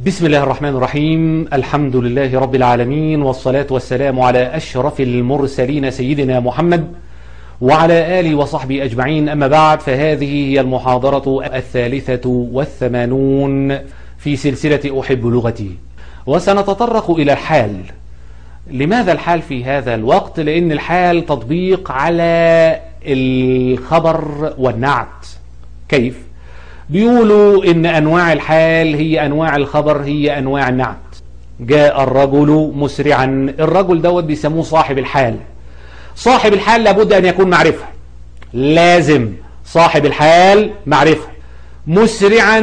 بسم الله الرحمن الرحيم الحمد لله رب العالمين والصلاة والسلام على أشرف المرسلين سيدنا محمد وعلى آله وصحبه أجمعين أما بعد فهذه هي المحاضرة الثالثة والثمانون في سلسلة أحب لغتي وسنتطرق إلى الحال لماذا الحال في هذا الوقت لأن الحال تطبيق على الخبر والنعت كيف بيقولوا ان انواع الحال هي انواع الخبر هي انواع النعت جاء الرجل مسرعا الرجل دوت بيسموه صاحب الحال صاحب الحال لابد ان يكون معرفة لازم صاحب الحال معرفة مسرعا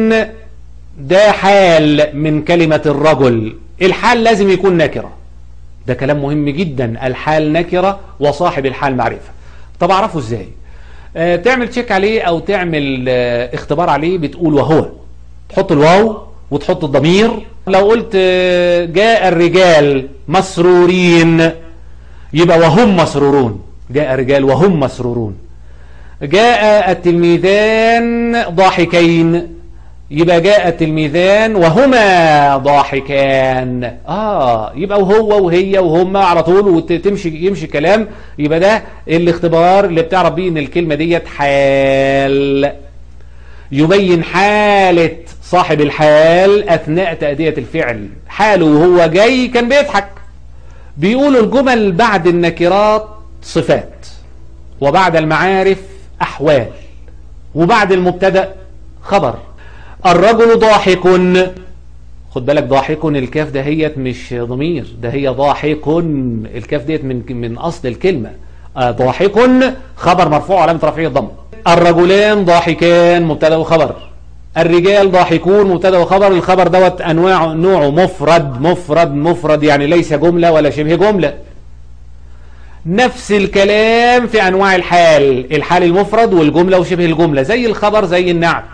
ده حال من كلمة الرجل الحال لازم يكون نكرة ده كلام مهم جدا الحال نكرة وصاحب الحال معرفة طب اعرفه ازاي آه تعمل تشيك عليه او تعمل آه اختبار عليه بتقول وهو تحط الواو وتحط الضمير لو قلت آه جاء الرجال مسرورين يبقى وهم مسرورون جاء الرجال وهم مسرورون جاء التلميذان ضاحكين يبقى جاء التلميذان وهما ضاحكان اه يبقى وهو وهي وهما على طول وتمشي يمشي كلام يبقى ده الاختبار اللي بتعرف بيه ان الكلمه ديت حال يبين حاله صاحب الحال اثناء تاديه الفعل حاله وهو جاي كان بيضحك بيقولوا الجمل بعد النكرات صفات وبعد المعارف احوال وبعد المبتدا خبر الرجل ضاحك خد بالك ضاحك الكاف دهيت مش ضمير ده هي ضاحك الكاف ديت من من اصل الكلمه ضاحك خبر مرفوع علامه رفعه الضم الرجلان ضاحكان مبتدا وخبر الرجال ضاحكون مبتدا وخبر الخبر دوت انواع نوعه مفرد مفرد مفرد يعني ليس جمله ولا شبه جمله نفس الكلام في انواع الحال الحال المفرد والجمله وشبه الجمله زي الخبر زي النعت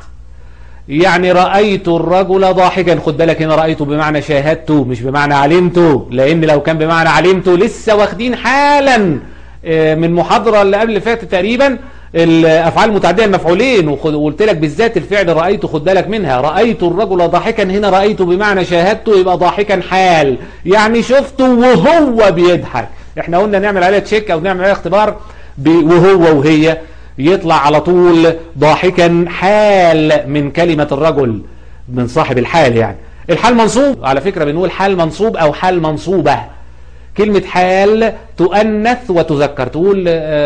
يعني رأيت الرجل ضاحكا خد بالك هنا رأيته بمعنى شاهدته مش بمعنى علمته لأن لو كان بمعنى علمته لسه واخدين حالا من محاضرة اللي قبل فاتت تقريبا الأفعال المتعدية المفعولين وقلت لك بالذات الفعل رأيته خد بالك منها رأيت الرجل ضاحكا هنا رأيته بمعنى شاهدته يبقى ضاحكا حال يعني شفته وهو بيضحك احنا قلنا نعمل عليها تشيك او نعمل عليها اختبار وهو وهي يطلع على طول ضاحكا حال من كلمة الرجل من صاحب الحال يعني الحال منصوب على فكرة بنقول حال منصوب أو حال منصوبة كلمة حال تؤنث وتذكر تقول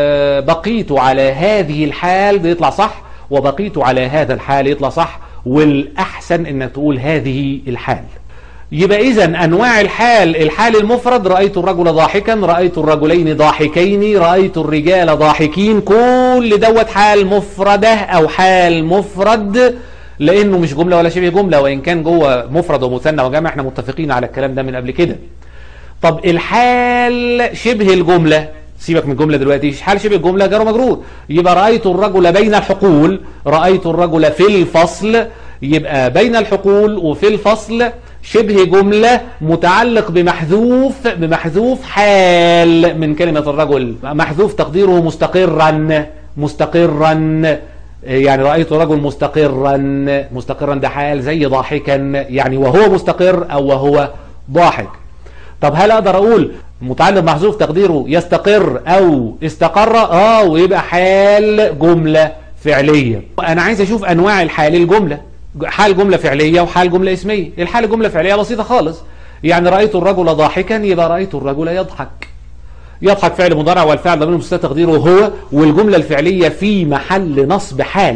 بقيت على هذه الحال ده يطلع صح وبقيت على هذا الحال يطلع صح والأحسن أنك تقول هذه الحال يبقى إذا أنواع الحال الحال المفرد رأيت الرجل ضاحكا رأيت الرجلين ضاحكين رأيت الرجال ضاحكين كل دوت حال مفردة أو حال مفرد لأنه مش جملة ولا شبه جملة وإن كان جوه مفرد ومثنى وجمع احنا متفقين على الكلام ده من قبل كده طب الحال شبه الجملة سيبك من الجملة دلوقتي حال شبه الجملة جار ومجرور يبقى رأيت الرجل بين الحقول رأيت الرجل في الفصل يبقى بين الحقول وفي الفصل شبه جملة متعلق بمحذوف بمحذوف حال من كلمة الرجل محذوف تقديره مستقرا مستقرا يعني رأيت رجل مستقرا مستقرا ده حال زي ضاحكا يعني وهو مستقر أو وهو ضاحك طب هل أقدر أقول متعلق محذوف تقديره يستقر أو استقر آه ويبقى حال جملة فعلية أنا عايز أشوف أنواع الحال الجملة حال جملة فعلية وحال جملة اسمية الحال جملة فعلية بسيطة خالص يعني رأيت الرجل ضاحكا يبقى رأيت الرجل يضحك يضحك فعل مضارع والفعل ضمير مستتر تقديره هو والجملة الفعلية في محل نصب حال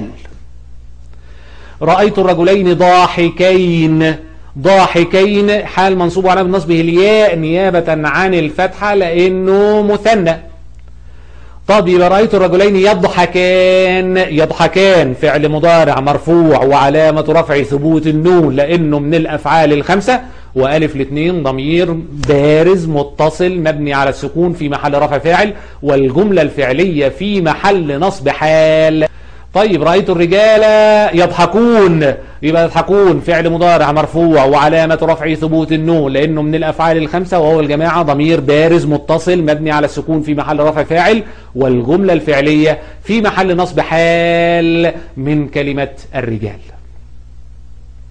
رأيت الرجلين ضاحكين ضاحكين حال منصوب على نصبه الياء نيابة عن الفتحة لأنه مثنى طب يبقى رأيت الرجلين يضحكان يضحكان فعل مضارع مرفوع وعلامة رفع ثبوت النون لأنه من الأفعال الخمسة وألف الاثنين ضمير بارز متصل مبني على السكون في محل رفع فاعل والجملة الفعلية في محل نصب حال طيب رأيت الرجال يضحكون يبقى يضحكون فعل مضارع مرفوع وعلامة رفع ثبوت النون لأنه من الأفعال الخمسة وهو الجماعة ضمير بارز متصل مبني على السكون في محل رفع فاعل والجملة الفعلية في محل نصب حال من كلمة الرجال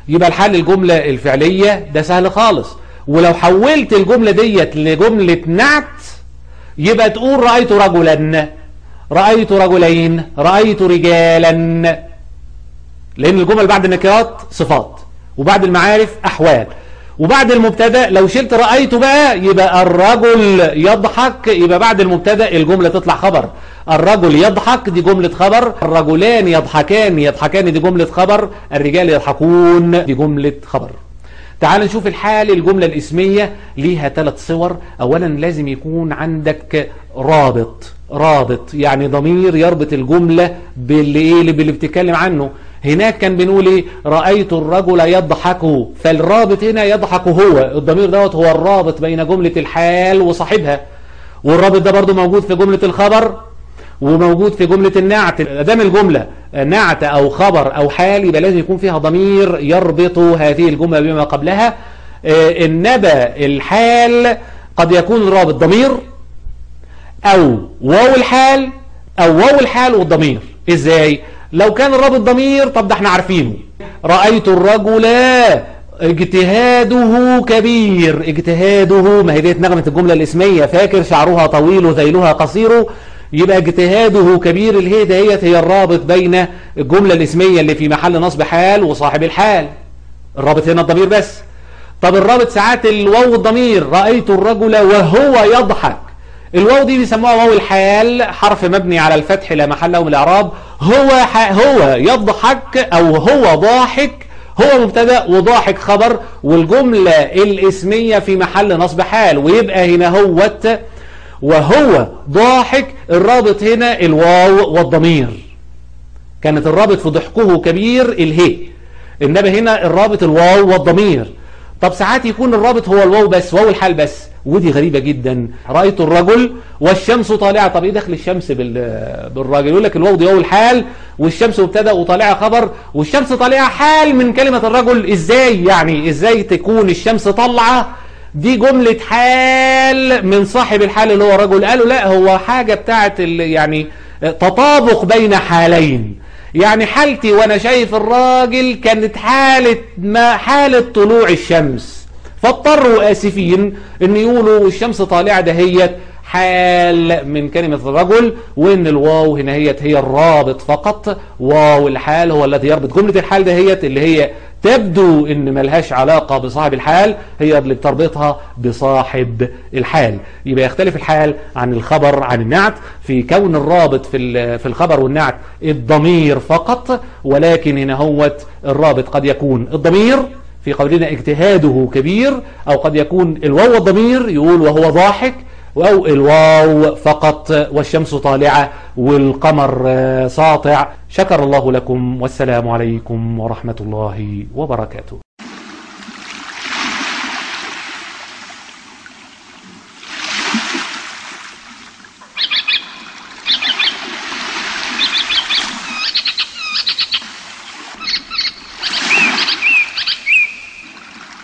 يبقى الحال الجملة الفعلية ده سهل خالص ولو حولت الجملة ديت لجملة نعت يبقى تقول رأيت رجلا رأيت رجلين رأيت رجالا لأن الجمل بعد النكرات صفات وبعد المعارف أحوال وبعد المبتدا لو شلت رأيت بقى يبقى الرجل يضحك يبقى بعد المبتدا الجملة تطلع خبر الرجل يضحك دي جملة خبر الرجلان يضحكان يضحكان دي جملة خبر الرجال يضحكون دي جملة خبر تعال نشوف الحال الجملة الاسمية ليها ثلاث صور اولا لازم يكون عندك رابط رابط يعني ضمير يربط الجملة باللي ايه اللي بتتكلم عنه هناك كان بنقول ايه رأيت الرجل يضحك فالرابط هنا يضحك هو الضمير دوت هو الرابط بين جملة الحال وصاحبها والرابط ده برضو موجود في جملة الخبر وموجود في جملة النعت دام الجملة نعت أو خبر أو حال يبقى لازم يكون فيها ضمير يربط هذه الجملة بما قبلها النبا الحال قد يكون الرابط ضمير أو واو الحال أو واو الحال والضمير إزاي لو كان الرابط ضمير طب ده احنا عارفينه رأيت الرجل اجتهاده كبير اجتهاده ما هي ديت نغمة الجملة الاسمية فاكر شعرها طويل وذيلها قصير يبقى اجتهاده كبير الهي دهيت هي الرابط بين الجملة الاسمية اللي في محل نصب حال وصاحب الحال الرابط هنا الضمير بس طب الرابط ساعات الواو الضمير رأيت الرجل وهو يضحك الواو دي بيسموها واو الحال حرف مبني على الفتح لا محل له من الاعراب هو هو يضحك او هو ضاحك هو مبتدا وضاحك خبر والجملة الاسمية في محل نصب حال ويبقى هنا هوت وهو ضاحك الرابط هنا الواو والضمير كانت الرابط في ضحكه كبير الهي انما هنا الرابط الواو والضمير طب ساعات يكون الرابط هو الواو بس واو الحال بس ودي غريبة جدا رأيت الرجل والشمس طالعة طب ايه دخل الشمس بالراجل يقول لك الواو دي واو الحال والشمس مبتدا وطالعة خبر والشمس طالعة حال من كلمة الرجل ازاي يعني ازاي تكون الشمس طالعة دي جملة حال من صاحب الحال اللي هو الرجل قالوا لا هو حاجة بتاعت يعني تطابق بين حالين يعني حالتي وانا شايف الراجل كانت حالة ما حالة طلوع الشمس فاضطروا آسفين ان يقولوا الشمس طالعة دهيت حال من كلمة الرجل وان الواو هنا هيت هي الرابط فقط واو الحال هو الذي يربط جملة الحال دهيت اللي هي تبدو ان ملهاش علاقة بصاحب الحال هي اللي بتربطها بصاحب الحال يبقى يختلف الحال عن الخبر عن النعت في كون الرابط في في الخبر والنعت الضمير فقط ولكن هنا هوت الرابط قد يكون الضمير في قولنا اجتهاده كبير او قد يكون الواو والضمير يقول وهو ضاحك أو الواو فقط والشمس طالعة والقمر ساطع شكر الله لكم والسلام عليكم ورحمة الله وبركاته